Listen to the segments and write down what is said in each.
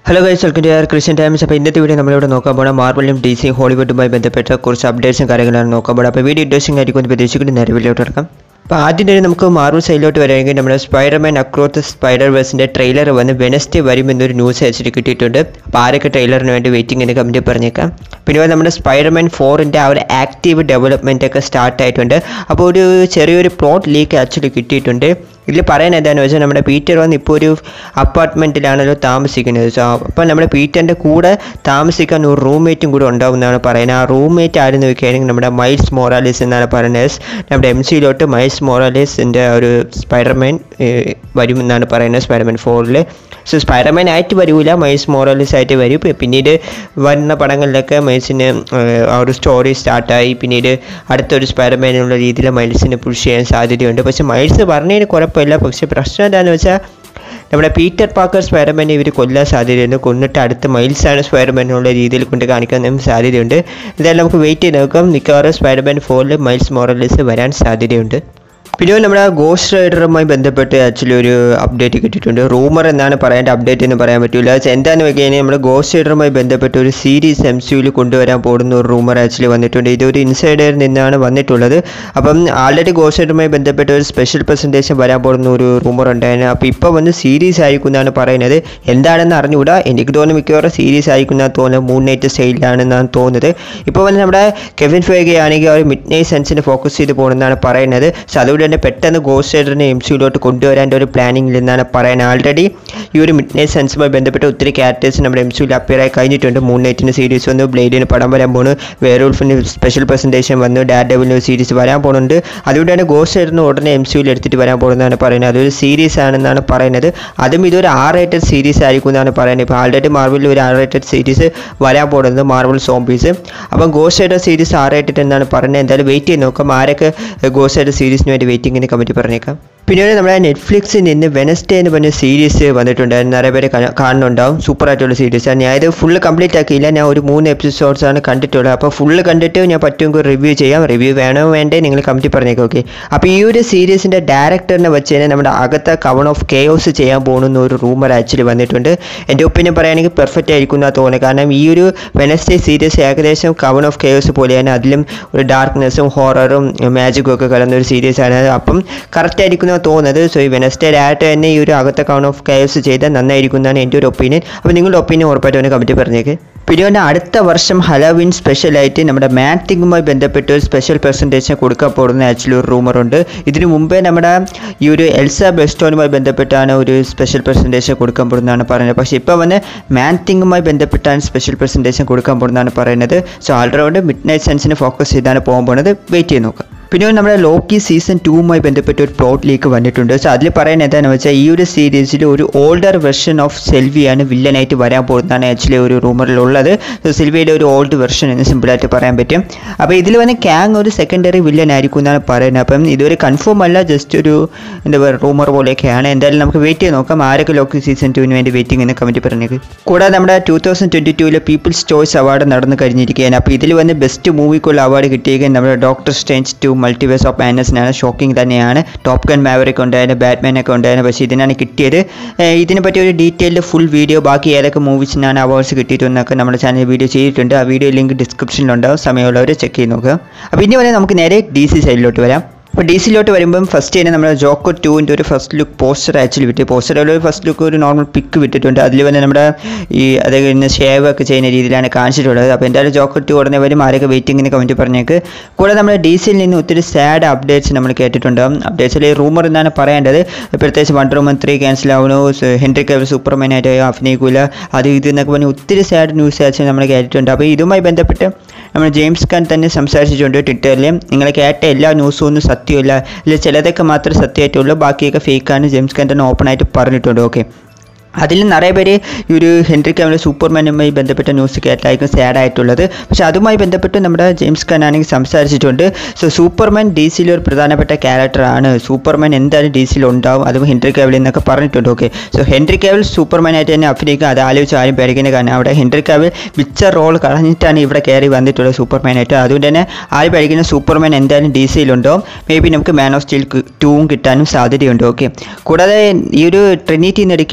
Hello guys welcome to our Christian Times അപ്പോൾ ഇന്നത്തെ video നമ്മളിവിടെ നോക്കാൻ പോകണം മാർവലും ഡി സി ഹോളിവുഡുമായി ബന്ധപ്പെട്ട കുറച്ച് അപ്ഡേറ്റ്സും കാര്യങ്ങളാണ് നോക്കാൻ പോകുന്നത് അപ്പോൾ വീഡിയോ ഇൻട്രസ്റ്റിംഗ് ആയിരിക്കും എന്ന് പ്രതീക്ഷിക്കുന്ന നേരെ വീഡിയോട്ട് ഇറക്കാം അപ്പോൾ ആദ്യം തന്നെ നമുക്ക് മാർവൽ സൈഡിലോട്ട് വരികയാണെങ്കിൽ നമ്മുടെ സ്പൈഡർമാൻ അക്രോത്ത് സ്പൈഡർ വേഴ്സിൻ്റെ ട്രെയിലർ വന്ന് വെനസ്ഡേ വരുമെന്നൊരു ന്യൂസ് അയച്ചിട്ട് കിട്ടിയിട്ടുണ്ട് അപ്പോൾ ആരൊക്കെ ട്രെയിലറിന് വേണ്ടി വെയിറ്റിംഗ് എന്ന് കമൻറ്റ് പറഞ്ഞേക്കാം പിന്നെ നമ്മുടെ സ്പൈഡർമാൻ ഫോറിൻ്റെ ആ ഒരു ആക്റ്റീവ് ഡെവലപ്മെൻ്റ് ഒക്കെ സ്റ്റാർട്ട് ആയിട്ടുണ്ട് അപ്പോൾ ഒരു ചെറിയൊരു പ്ലോട്ട് ലീക്ക് ആക്ച്വലി കിട്ടിയിട്ടുണ്ട് ഇതിൽ പറയാൻ എന്താണെന്ന് വെച്ചാൽ നമ്മുടെ പീറ്റർ വന്ന് ഇപ്പോൾ ഒരു അപ്പാർട്ട്മെൻറ്റിലാണല്ലോ താമസിക്കുന്നത് സോ അപ്പോൾ നമ്മുടെ പീറ്ററിൻ്റെ കൂടെ താമസിക്കാൻ ഒരു റൂംമേറ്റും കൂടെ ഉണ്ടാവുമെന്നാണ് പറയുന്നത് ആ റൂംമേറ്റ് ആരെന്ന് നോക്കുകയാണെങ്കിൽ നമ്മുടെ മൈൽസ് മോറാലിസ് എന്നാണ് പറയുന്നത് നമ്മുടെ എം സിയിലോട്ട് മൈൽസ് മോറാലിസിൻ്റെ ഒരു സ്പൈഡർമാൻ ഏഹ്, വരുമെന്നാണ് പറയുന്നത് സ്പൈഡർമാൻ ഫോറിൽ സോ സ്പൈഡർമാൻ ആയിട്ട് വരില്ല മൈൽസ് മോറാലിസ് ആയിട്ട് വരും പി- പിന്നീട് വരുന്ന പടങ്ങളിലൊക്കെ മൈൽസിന് ഏഹ്, ആ ഒരു സ്റ്റോറി സ്റ്റാർട്ടായി പിന്നീട് അടുത്തൊരു സ്പൈഡർമാൻ എന്നുള്ള രീതിയിൽ മൈൽസിനെ പുഷ് ചെയ്യാൻ സാധ്യതയുണ്ട് പക്ഷേ മൈൽസ് പറഞ്ഞതിന് കുഴപ്പമില്ല പക്ഷേ പ്രശ്നം എന്താണെന്ന് വെച്ചാൽ നമ്മുടെ പീറ്റർ പാക്കർ സ്പൈഡർമാനെ ഇവർ കൊല്ലാൻ സാധ്യതയുണ്ട് കൊന്നിട്ട് അടുത്ത മൈൽസാണ് സ്പൈഡർമാൻ എന്നുള്ള രീതിയിൽ കൊണ്ട് കാണിക്കാനും സാധ്യതയുണ്ട് എന്തായാലും നമുക്ക് വെയിറ്റ് ചെയ്ത് നോക്കാം മിക്കവാറും സ്പൈഡർമാൻ ഫോറിൽ മൈൽസ് മോറലിസ് വരാൻ സാധ്യതയുണ്ട് പിന്നെ നമ്മുടെ ഗോസ്റ്റ് റൈഡറുമായി ബന്ധപ്പെട്ട് ആക്ച്വലി ഒരു അപ്ഡേറ്റ് കിട്ടിയിട്ടുണ്ട് റൂമർ എന്നാണ് പറയേണ്ട അപ്ഡേറ്റ് എന്ന് പറയാൻ പറ്റില്ല അത് എന്താണെന്ന് വെച്ച് കഴിഞ്ഞാൽ നമ്മുടെ ഗോസ്റ്റ് റൈഡറുമായി ബന്ധപ്പെട്ട് ഒരു സീരീസ് എം സിയിൽ കൊണ്ടുവരാൻ പോകുന്ന ഒരു റൂമർ ആക്ച്വലി വന്നിട്ടുണ്ട് ഇതൊരു ഇൻസൈഡറിൽ നിന്നാണ് വന്നിട്ടുള്ളത് അപ്പം ആൾറെഡി ഗോസ്റ്റ് റൈഡറുമായി ബന്ധപ്പെട്ട് ഒരു സ്പെഷ്യൽ പ്രസൻറ്റേഷൻ വരാൻ പോകുന്ന ഒരു റൂമർ ഉണ്ടായിരുന്നു അപ്പോൾ ഇപ്പോൾ വന്ന് സീരീസ് ആയിരിക്കും എന്നാണ് പറയുന്നത് എന്താണെന്ന് അറിഞ്ഞുകൂടാ എനിക്ക് തോന്നുന്നു മിക്കവാറും സീരീസ് ആയിരിക്കും എന്നാണ് തോന്നുന്നത് മൂൺ നൈറ്റ് സ്റ്റൈലിലാണെന്നാണ് തോന്നുന്നത് ഇപ്പോൾ വന്ന് നമ്മുടെ കെവിൻ ഫേഗെ ആണെങ്കിൽ അവർ മിഡ് നൈറ്റ് സെൻസിനെ ഫോക്കസ് ചെയ്ത് പോകണമെന്നാണ് പറയുന്നത് സോ അതുകൊണ്ട് തന്നെ പെട്ടെന്ന് ഗോസ്റ്റ് റൈഡറിനെ എം സിയിലോട്ട് കൊണ്ടുവരാൻ്റെ ഒരു പ്ലാനിങ്ങിൽ നിന്നാണ് പറയുന്നത് ആൾറെഡി ഈ ഒരു മിഡ് നൈറ്റ് സെൻസുമായി ബന്ധപ്പെട്ട് ഒത്തിരി ക്യാരക്ടേഴ്സ് നമ്മുടെ എം സിയിൽ അപ്പിയർ ആയി കഴിഞ്ഞിട്ടുണ്ട് മൂൺ നൈറ്റിന് സീരീസ് വന്നു ബ്ലേഡിന് പടം വരാൻ പോകുന്നു വേറോൾഫിന് സ്പെഷ്യൽ പ്രസൻറ്റേഷൻ വന്നു ഡാഡ് ഡെവിലിന് ഒരു സീരീസ് വരാൻ പോകുന്നുണ്ട് അതുകൊണ്ട് തന്നെ ഗോസ്റ്റ് റൈഡറിന് ഉടനെ എം സിയിൽ എടുത്തിട്ട് വരാൻ പോകുന്നതാണ് പറയുന്നത് അതൊരു സീരീസ് ആണെന്നാണ് പറയുന്നത് അതും ഇതൊരു ആർ റേറ്റഡ് സീരീസ് ആയിരിക്കും എന്നാണ് പറയുന്നത് ഇപ്പോൾ ആൾറെഡി മാർവലിൽ ഒരു ആർ റേറ്റഡ് സീരീസ് വരാൻ പോകുന്നത് മാർവൽ സോംബീസ് അപ്പം ghost rider series R rated എന്നാണ് പറയുന്നത് എന്തായാലും വെയിറ്റ് ചെയ്ത് നോക്കാം ആരൊക്കെ ഗോസ്റ്റ് റൈഡർ സീരീസിന് വേണ്ടി വെയിറ്റിംഗിന് കമ്മിറ്റി പറഞ്ഞേക്കാം പിന്നീട് നമ്മുടെ നെറ്റ്ഫ്ലിക്സിൽ നിന്ന് വെനസ്ഡേ എന്ന് പറഞ്ഞ സീരീസ് വന്നിട്ടുണ്ടായിരുന്നു നിറയെ പേര് കാണ- കാണുന്നുണ്ടാവും സൂപ്പർ ആയിട്ടുള്ള സീരീസാണ് ഞാൻ ഇത് ഫുള്ള് കംപ്ലീറ്റ് ആക്കിയില്ല ഞാൻ ഒരു മൂന്ന് എപ്പിസോഡ്സ് ആണ് കണ്ടിട്ടുള്ളത് അപ്പോൾ ഫുള്ള് കണ്ടിട്ട് ഞാൻ പറ്റുമെങ്കിൽ റിവ്യൂ ചെയ്യാം റിവ്യൂ വേണോ വേണ്ടേ നിങ്ങൾ കമ്മിറ്റി പറഞ്ഞേക്കാം ഓക്കെ അപ്പോൾ ഈ ഒരു സീരീസിൻ്റെ ഡയറക്ടറിനെ വെച്ച് കഴിഞ്ഞാൽ നമ്മുടെ അകത്തെ കവൺ ഓഫ് കെയോസ് ചെയ്യാൻ പോകുന്ന ഒരു റൂമർ ആക്ച്വലി വന്നിട്ടുണ്ട് എൻ്റെ ഒപ്പീനിയൻ പറയുകയാണെങ്കിൽ പെർഫെക്റ്റ് ആയിരിക്കും എന്നാണ് തോന്നുന്നത് കാരണം ഈ ഒരു വെനസ്ഡേ സീരീസ് ഏകദേശം കവൺ ഓഫ് കെയോസ് പോലെയാണ് അതിലും ഒരു ഡാർക്ക്നെസ്സും ഹൊററും മാജിക്കും ഒക്കെ കലർന്ന ഒരു സീരീസ് ആണ് അപ്പം കറക്റ്റ് ആയിരിക്കും എന്നാണ് തോന്നുന്നത് സോ ഈ വെനസ്ഡേ ആയിട്ട് തന്നെ ഈ ഒരു അകത്തെ കൗൺ ഓഫ് കെയോസ് ചെയ്താൽ നന്നായിരിക്കും എന്നാണ് എൻ്റെ ഒരു ഒപ്പീനിയൻ അപ്പോൾ നിങ്ങളുടെ ഒപ്പീനിയൻ ഉറപ്പായിട്ടും ഒന്ന് കമൻറ്റ് പറഞ്ഞേക്ക് പിന്നെ പിന്നെ അടുത്ത വർഷം ഹലോവിൻ സ്പെഷ്യലായിട്ട് നമ്മുടെ മാറ്റിങ്ങുമായി ബന്ധപ്പെട്ട് ഒരു സ്പെഷ്യൽ പ്രസൻറ്റേഷൻ കൊടുക്കാൻ പോകുന്ന ആക്ച്വലി ഒരു റൂമറുണ്ട് ഇതിനു മുമ്പേ നമ്മുടെ ഈ ഒരു എൽസ ബെസ്റ്റോനുമായി ബന്ധപ്പെട്ടാണ് ഒരു സ്പെഷ്യൽ പ്രസൻറ്റേഷൻ കൊടുക്കാൻ പോകുന്നതാണ് പറയുന്നത് പക്ഷേ ഇപ്പോൾ വന്ന് മാൻതിങ്ങുമായി ബന്ധപ്പെട്ടാണ് സ്പെഷ്യൽ പ്രസൻറ്റേഷൻ കൊടുക്കാൻ പോകുന്നതാണ് പറയുന്നത് സോ ആൾറൗണ്ട് മിഡ് നൈറ്റ് സെൻസിനെ ഫോക്കസ് ചെയ്താണ് പോകാൻ പോകുന്നത് വെയിറ്റ് ചെയ്ത് നോക്കാം പിന്നെ നമ്മുടെ ലോക്കി സീസൺ ടൂവുമായി ബന്ധപ്പെട്ട് ഒരു പ്ലോട്ട് ലീക്ക് വന്നിട്ടുണ്ട് സോ അതിൽ പറയുന്നത് എന്താണെന്ന് വെച്ചാൽ ഈ ഒരു സീരീസിൽ ഒരു ഓൾഡർ വെർഷൻ ഓഫ് സെൽവിയാണ് വില്ലനായിട്ട് വരാൻ പോകുന്നതാണ് ആക്ച്വലി ഒരു റൂമറിലുള്ളത് സോ സെൽവിയുടെ ഒരു ഓൾഡ് വെർഷൻ എന്ന് സിമ്പിളായിട്ട് പറയാൻ പറ്റും അപ്പോൾ ഇതിൽ വന്ന് ക്യാങ് ഒരു സെക്കൻഡറി വില്ലൻ ആയിരിക്കും എന്നാണ് പറയുന്നത് അപ്പം ഇതൊരു കൺഫേം അല്ല ജസ്റ്റ് ഒരു എന്താ പറയുക റൂമർ പോലെയൊക്കെയാണ് എന്തായാലും നമുക്ക് വെയിറ്റ് ചെയ്ത് നോക്കാം ആരൊക്കെ ലോക്കി സീസൺ ടുവിന് വേണ്ടി വെയിറ്റിംഗ് എന്ന് കമൻറ്റ് പറഞ്ഞേക്ക് കൂടാതെ നമ്മുടെ ടൂ തൗസൻഡ് ട്വൻറ്റി ടൂവിലെ പീപ്പിൾസ് ചോയ്സ് അവാർഡ് നടന്നു കഴിഞ്ഞിരിക്കുകയാണ് അപ്പോൾ ഇതിൽ വന്ന് ബെസ്റ്റ് മൂവിക്കുള്ള അവാർഡ് കിട്ടിയിരിക്കുന്നത് നമ്മുടെ Doctor Strange to Multiverse of മാനസിനാണ് ഷോക്കിംഗ് തന്നെയാണ് ടോപ്പ് ഗൺ മാവറിക് ഉണ്ടായിരുന്നു ബാറ്റ്മാൻ ഒക്കെ ഉണ്ടായിരുന്നു പക്ഷേ ഇതിനാണ് കിട്ടിയത് ഏഹ് ഇതിനെ പറ്റി ഒരു ഡീറ്റെയിൽഡ് ഫുൾ വീഡിയോ ബാക്കി ഏതൊക്കെ മൂവീസിനാണ് അവാർഡ്സ് കിട്ടിയിട്ടുണ്ടെന്നൊക്കെ നമ്മുടെ ചാനൽ വീഡിയോ ചെയ്തിട്ടുണ്ട് ആ വീഡിയോ ലിങ്ക് ഡിസ്ക്രിപ്ഷനിലുണ്ടാവും സമയമുള്ളവർ ചെക്ക് ചെയ്ത് നോക്കുക അപ്പോൾ ഇനി വരെ നമുക്ക് നേരെ ഡി സി സൈഡിലോട്ട് വരാം അപ്പോൾ ഡി സിയിലോട്ട് വരുമ്പം ഫസ്റ്റ് തന്നെ നമ്മുടെ ജോക്കോ ടുവിൻ്റെ ഒരു ഫസ്റ്റ് ലുക്ക് പോസ്റ്റർ ആക്ച്വലി വിട്ട് പോസ്റ്ററിൽ ഒരു ഫസ്റ്റ് ലുക്ക് ഒരു നോർമൽ പിക്ക് വിട്ടിട്ടുണ്ട് അതിൽ വന്ന് നമ്മുടെ ഈ അത് കഴിഞ്ഞ് ഷേവ് ഒക്കെ ചെയ്യുന്ന രീതിയിലാണ് കാണിച്ചിട്ടുള്ളത് അപ്പോൾ എന്തായാലും ജോക്കോ ടു ഉടനെ വരും ആരൊക്കെ വെയിറ്റിങ്ങിന് കമൻറ്റ് പറഞ്ഞേക്ക് കൂടെ നമ്മുടെ ഡി സിയിൽ നിന്ന് ഒത്തിരി സാഡ് അപ്ഡേറ്റ്സ് നമ്മൾ കേട്ടിട്ടുണ്ടാകും അപ്ഡേറ്റ്സിൽ റൂമർ എന്നാണ് പറയേണ്ടത് പ്രത്യേകിച്ച് വണ്ടർ വുമൻ ത്രീ ക്യാൻസൽ ആവുന്നു ഹെൻറി കവൽ സൂപ്പർമാനായിട്ട് അഭിനയിക്കില്ല അത് ഇത് എന്നൊക്കെ പറഞ്ഞ് ഒത്തിരി സാഡ് ന്യൂസ് ആക്ച്വലി നമ്മൾ കേട്ടിട്ടുണ്ട് അപ്പോൾ ഇതുമായി ബന്ധപ്പെട്ട് നമ്മൾ ജെയിംസ് ഖാൻ തന്നെ സംസാരിച്ചിട്ടുണ്ട് ട്വിറ്ററിൽ നിങ്ങൾ കേട്ട എല്ലാ ന്യൂസും ഒന്നും സത്യമല്ല ഇല്ല ചിലതൊക്കെ മാത്രമേ സത്യമായിട്ടുള്ളൂ ബാക്കിയൊക്കെ ഫേക്കാണ് ജെയിംസ് ഖാൻ തന്നെ ഓപ്പണായിട്ട് പറഞ്ഞിട്ടുണ്ട് ഓക്കെ അതിൽ നിറയെ പേര് ഈ ഒരു ഹെൻറി കാമിലെ സൂപ്പർമാനുമായി ബന്ധപ്പെട്ട ന്യൂസ് കേട്ടായിരിക്കും സാഡ് ആയിട്ടുള്ളത് പക്ഷേ അതുമായി ബന്ധപ്പെട്ട് നമ്മുടെ ജെയിംസ് ഖാൻ ആണെങ്കിൽ സംസാരിച്ചിട്ടുണ്ട് സോ സൂപ്പർമാൻ ഡി സിയിലെ ഒരു പ്രധാനപ്പെട്ട ക്യാരക്ടറാണ് സൂപ്പർമാൻ എന്തായാലും ഡി സിയിൽ ഉണ്ടാവും അതും ഹെൻറി കാവിൽ എന്നൊക്കെ പറഞ്ഞിട്ടുണ്ട് ഓക്കെ സോ ഹെൻറി കാവിൽ സൂപ്പർമാനായിട്ട് തന്നെ അഭിനയിക്കുക അത് ആലോചിച്ച് ആരും പേടിക്കുന്ന കാരണം അവിടെ ഹെൻറി കാവിൽ മിച്ച റോൾ കളഞ്ഞിട്ടാണ് ഇവിടെ കയറി വന്നിട്ടുള്ളത് സൂപ്പർമാനായിട്ട് അതുകൊണ്ട് തന്നെ ആരും പേടിക്കുന്ന സൂപ്പർമാൻ എന്തായാലും ഡി സിയിലുണ്ടാവും മേ ബി നമുക്ക് മാൻ ഓഫ് സ്റ്റീൽ ടൂവും കിട്ടാനും സാധ്യതയുണ്ട് ഓക്കെ കൂടാതെ ഈ ഒരു ട്രിനിറ്റി എന്ന് എടുക്കുകയാണ് ഇപ്പം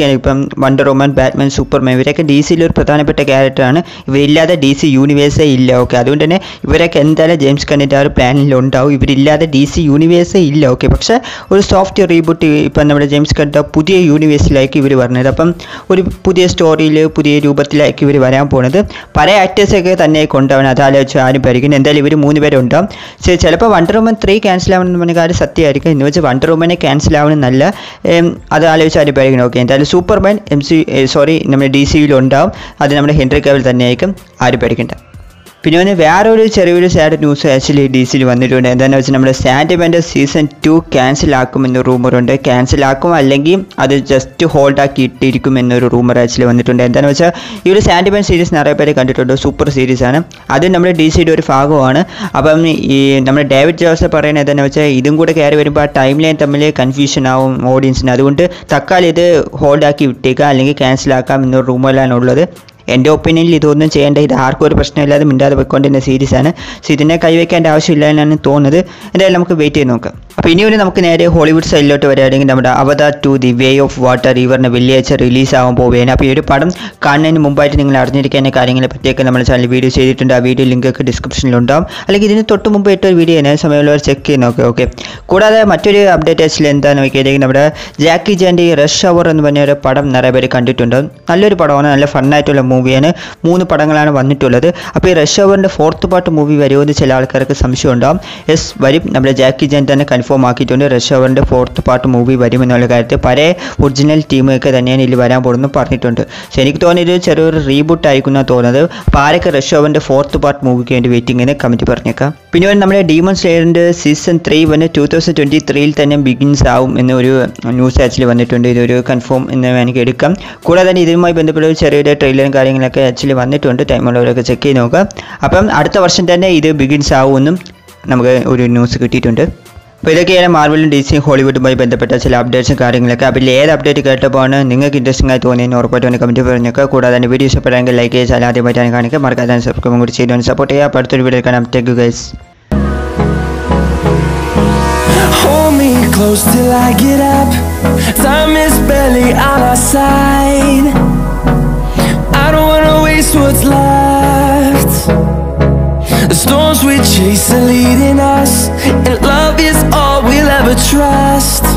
വണ്ടർ വുമൻ ബാറ്റ്മാൻ സൂപ്പർമാൻ ഇവരൊക്കെ ഡി സിയിൽ ഒരു പ്രധാനപ്പെട്ട ക്യാരക്ടറാണ് ഇവരില്ലാതെ ഡി സി യൂണിവേഴ്സേ ഇല്ല ഓക്കെ അതുകൊണ്ട് തന്നെ ഇവരൊക്കെ എന്തായാലും ജെയിംസ് കണ്ണിൻ്റെ ആ ഒരു പ്ലാനിൽ ഉണ്ടാവും ഇവരില്ലാതെ ഡി സി യൂണിവേഴ്സേ ഇല്ല ഓക്കെ പക്ഷേ ഒരു സോഫ്റ്റ് റീബൂട്ട് ഇപ്പം നമ്മുടെ ജെയിംസ് കണ്ട പുതിയ യൂണിവേഴ്സിലേക്ക് ഇവർ പറഞ്ഞത് അപ്പം ഒരു പുതിയ സ്റ്റോറിയിൽ പുതിയ രൂപത്തിലേക്ക് ഇവർ വരാൻ പോണത് പല ആക്ടേഴ്സൊക്കെ തന്നെ കൊണ്ടുപോകണം അതാലോചിച്ച് ആരും പരിഗണന എന്തായാലും ഇവർ മൂന്ന് പേരുണ്ടാവും പക്ഷേ ചിലപ്പോൾ വണ്ടർ വുമൻ ത്രീ ക്യാൻസൽ ആവണമെന്ന് പറഞ്ഞ കാര്യം സത്യമായിരിക്കും എന്ന് വെച്ചാൽ വണ്ടർ വുമനെ ക്യാൻസൽ ആവണമെന്നല്ല ഏം, അത് ആലോചിച്ച് ആരും പരിഗണന ഓക്കെ എന്തായാലും സൂപ്പർമാൻ എം സി സോറി നമ്മുടെ ഡി സിയിൽ ഉണ്ടാവും അത് നമ്മുടെ ഹെൻറി കാവിൽ തന്നെയായിരിക്കും ആരും പേടിക്കണ്ട പിന്നെ ഒന്ന് വേറൊരു ചെറിയൊരു സാഡ് ന്യൂസ് ആക്ച്വലി ഡി സിയിൽ വന്നിട്ടുണ്ട് എന്താണെന്ന് വെച്ചാൽ നമ്മുടെ സാൻഡിമെൻ്റെ സീസൺ ടു ക്യാൻസൽ ആക്കുമെന്ന് റൂമറുണ്ട് ക്യാൻസൽ ആക്കും അല്ലെങ്കിൽ അത് ജസ്റ്റ് ഹോൾഡ് ആക്കി ഇട്ടിരിക്കും എന്നൊരു റൂമർ ആക്ച്വലി വന്നിട്ടുണ്ട് എന്താണെന്ന് വെച്ചാൽ ഈ ഒരു സാൻഡിമെൻ സീരീസ് നിറയെ പേര് കണ്ടിട്ടുണ്ട് സൂപ്പർ സീരീസ് ആണ് അത് നമ്മുടെ ഡി സിയുടെ ഒരു ഭാഗമാണ് അപ്പം ഈ നമ്മുടെ ഡേവിഡ് ജോസഫ് പറയുന്നത് എന്താണെന്ന് വെച്ചാൽ ഇതും കൂടെ കയറി വരുമ്പോൾ ആ ടൈം ലൈൻ തമ്മിൽ കൺഫ്യൂഷൻ ആവും ഓഡിയൻസിന് അതുകൊണ്ട് തക്കാലം ഇത് ഹോൾഡ് ആക്കി വിട്ടേക്കാം അല്ലെങ്കിൽ ക്യാൻസൽ ആക്കാം എന്നൊരു റൂമറിലാണ് ഉള്ളത് എൻ്റെ ഒപ്പീനിയനിൽ ഇതൊന്നും ചെയ്യേണ്ട ഇത് ആർക്കും ഒരു പ്രശ്നമില്ലാതെ മിണ്ടാതെ പോയിക്കൊണ്ടിരുന്ന സീരീസാണ് സോ ഇതിനെ കൈവയ്ക്കേണ്ട ആവശ്യമില്ല എന്നാണ് തോന്നുന്നത് എന്തായാലും നമുക്ക് വെയിറ്റ് ചെയ്ത് നോക്കാം അപ്പോൾ ഇനി ഒരു നമുക്ക് നേരെ ഹോളിവുഡ് സൈഡിലോട്ട് വരികയാണെങ്കിൽ നമ്മുടെ Avatar two the way of water റിവറിന് വെള്ളിയാഴ്ച റിലീസ് ആവാൻ പോവുകയാണ് അപ്പോൾ ഈ ഒരു പടം കാണുന്നതിന് മുമ്പായിട്ട് നിങ്ങൾ അറിഞ്ഞിരിക്കേണ്ട കാര്യങ്ങളെ പറ്റിയൊക്കെ നമ്മുടെ ചാനൽ വീഡിയോ ചെയ്തിട്ടുണ്ട് ആ വീഡിയോ ലിങ്ക് ഒക്കെ ഡിസ്ക്രിപ്ഷനിലുണ്ടാവും അല്ലെങ്കിൽ ഇതിന് തൊട്ട് മുമ്പ് ഇട്ട ഒരു വീഡിയോ ആണ് സമയമുള്ളവർ ചെക്ക് ചെയ്ത് നോക്കുക ഓക്കെ കൂടാതെ മറ്റൊരു അപ്ഡേറ്റ് ആക്ച്വലി എന്താണെന്ന് നോക്കിയാൽ നമ്മുടെ ജാക്കി ജാൻ്റെ ഈ റഷ് അവർ എന്ന് പറഞ്ഞ ഒരു പടം നിറയെ പേര് കണ്ടിട്ടുണ്ട് നല്ലൊരു പടമാണ് നല്ല ഫണ്ണായിട്ടുള്ള മൂവിയാണ് മൂന്ന് പടങ്ങളാണ് വന്നിട്ടുള്ളത് അപ്പോൾ ഈ റഷ് അവറിൻ്റെ ഫോർത്ത് പാർട്ട് മൂവി വരുമോ എന്ന് ചില ആൾക്കാർക്ക് സംശയം ഉണ്ടാവും യെസ് വരും നമ്മുടെ ജാക്കി ജാൻ തന്നെ കൺഫേം ആക്കിയിട്ടുണ്ട് റഷ് അവറിൻ്റെ ഫോർത്ത് പാർട്ട് മൂവി വരും എന്നുള്ള കാര്യത്തിൽ പല ഒറിജിനൽ ടീമൊക്കെ തന്നെയാണ് ഇതിൽ വരാൻ പോകുന്നത് പറഞ്ഞിട്ടുണ്ട് പക്ഷേ എനിക്ക് തോന്നിയത് ചെറിയൊരു റീബൂട്ട് ആയിരിക്കും എന്നാണ് തോന്നുന്നത് അപ്പോൾ ആരൊക്കെ റഷ് അവറിൻ്റെ ഫോർത്ത് പാർട്ട് മൂവിക്ക് വേണ്ടി വെയിറ്റിംഗ് എന്ന് കമൻറ്റ് പറഞ്ഞേക്കാം പിന്നെ വന്ന് നമ്മുടെ ഡീമൺ സ്ലെയറിൻ്റെ സീസൺ ത്രീ വന്ന് ടൂ തൗസൻഡ് ട്വൻറ്റി ത്രീയിൽ തന്നെ ബിഗിൻസ് ആവും എന്നൊരു ന്യൂസ് ആക്ച്വലി വന്നിട്ടുണ്ട് ഇതൊരു കൺഫേം എന്ന് വേണമെങ്കിൽ എടുക്കാം കൂടാതെ തന്നെ ഇതുമായി ബന്ധപ്പെട്ട ഒരു ചെറിയൊരു ട്രെയിലറും കാര്യങ്ങളൊക്കെ ആക്ച്വലി വന്നിട്ടുണ്ട് ടൈമുള്ളവരൊക്കെ ചെക്ക് ചെയ്ത് നോക്കാം അപ്പം അടുത്ത വർഷം തന്നെ ഇത് ബിഗിൻസ് ആവുമെന്നും നമുക്ക് ഒരു ന്യൂസ് കിട്ടിയിട്ടുണ്ട് അപ്പോൾ ഇതൊക്കെയാണ് മാർവലും ഡി സി ഹോളിവുഡുമായി ബന്ധപ്പെട്ട ചില അപ്ഡേറ്റ്സും കാര്യങ്ങളൊക്കെ അപ്പോൾ ഏത് അപ്ഡേറ്റ് കേട്ടപ്പോൾ നിങ്ങൾക്ക് ഇൻട്രസ്റ്റിംഗ് ആയി തോന്നിയെന്ന് ഉറപ്പായിട്ട് ഒന്ന് കമൻറ്റ് പറഞ്ഞേക്കുക കൂടാതെ തന്നെ വീഡിയോ ഇഷ്ടപ്പെടാമെങ്കിൽ ലൈക്ക് ചെയ്യുക ചാനൽ ആദ്യമായിട്ടാണ് കാണിക്കുക മറക്കാതെ സബ്സ്ക്രൈബും കൂടി ചെയ്തുകൊണ്ട് സപ്പോർട്ട് ചെയ്യുക അപ്പോൾ അടുത്തൊരു വീഡിയോ കാണാം thank you guys Hold me close till I get up. Time is barely on our side. I don't wanna waste what's left. The storms we chase are leading us, and love is all we'll ever trust.